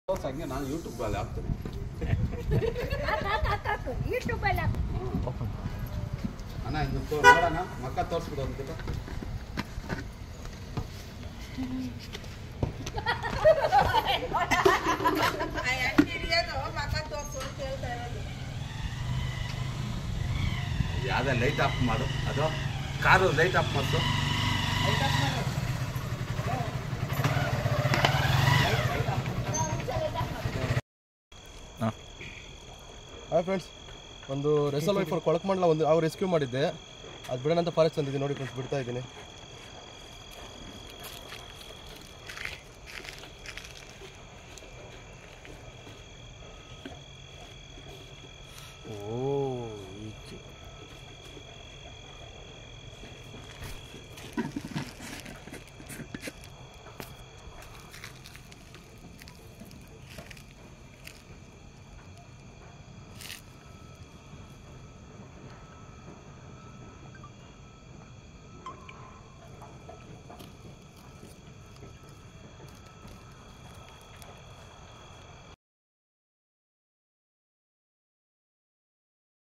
ಹಂಗೆ ನಾನು ಯೂಟ್ಯೂಬಲ್ಲಿ ಹಾಕ್ತೀನಿ ಯೂಟ್ಯೂಬಲ್ಲಿ ಅಣ್ಣ ಇದು ತೋ ನೋಡೋಣ ಮಕ್ಕ ತೋರಿಸ್ಬಿಡು ಅಂದ್ಬಿಟ್ಟು ಯಾವುದೇ ಲೈಟ್ ಆಫ್ ಮಾಡು ಅದು ಕಾರು ಲೈಟ್ ಆಫ್ ಮಾಡು ಹಾಯ್ ಫ್ರೆಂಡ್ಸ್ ಒಂದು ರೆಸಲ್ ವೈಫರ್ ಕೊಳಕಮಂಡಲ ಒಂದು ಅವ್ರು ರೆಸ್ಕ್ಯೂ ಮಾಡಿದ್ದೆ ಅದು ಬಿಡೋಣ ಅಂತ ಫಾರೆಸ್ಟ್ ತಂದಿದ್ದೀನಿ ನೋಡಿ ಫ್ರೆಂಡ್ಸ್ ಬಿಡ್ತಾ ಇದ್ದೀನಿ